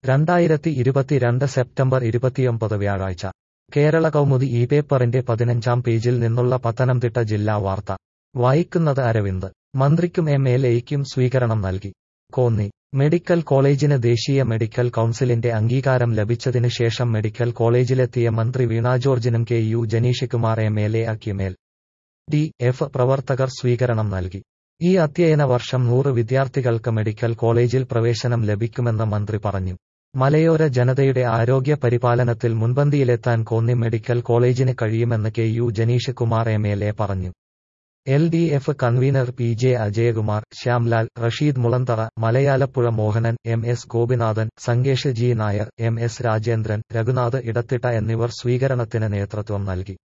രണ്ടായിരത്തി ഇരുപത്തിരണ്ട് സെപ്റ്റംബർ ഇരുപത്തിയൊമ്പത് വ്യാഴാഴ്ച കേരള കൗമുദി ഈ പേപ്പറിന്റെ പതിനഞ്ചാം പേജിൽ നിന്നുള്ള പത്തനംതിട്ട ജില്ലാ വാർത്ത വായിക്കുന്നത് അരവിന്ദ് മന്ത്രിക്കും എം എൽ എയ്ക്കും സ്വീകരണം നൽകി കോന്നി മെഡിക്കൽ കോളേജിന് ദേശീയ മെഡിക്കൽ കൗൺസിലിന്റെ അംഗീകാരം ലഭിച്ചതിന് ശേഷം മെഡിക്കൽ കോളേജിലെത്തിയ മന്ത്രി വീണ ജോർജിനും K U Janeeshkumar M L A അക്യുമേൽ ഡി എഫ് പ്രവർത്തകർ സ്വീകരണം നൽകി ഈ അധ്യയന വർഷം നൂറ് വിദ്യാർത്ഥികൾക്ക് മെഡിക്കൽ കോളേജിൽ പ്രവേശനം ലഭിക്കുമെന്ന് മന്ത്രി പറഞ്ഞു മലയോര ജനതയുടെ ആരോഗ്യ പരിപാലനത്തിൽ മുൻപന്തിയിലെത്താൻ കോന്നി മെഡിക്കൽ കോളേജിന് കഴിയുമെന്ന് K U Janeesh Kumar M L A പറഞ്ഞു L D F convener P J Ajayakumar Shyamlal Rasheed Mulanthara Malayalapuzha Mohanan M S Gopinathan Sangesh G Nair M S Rajendran Raghunath Edathitta എന്നിവർ സ്വീകരണത്തിന് നേതൃത്വം നൽകി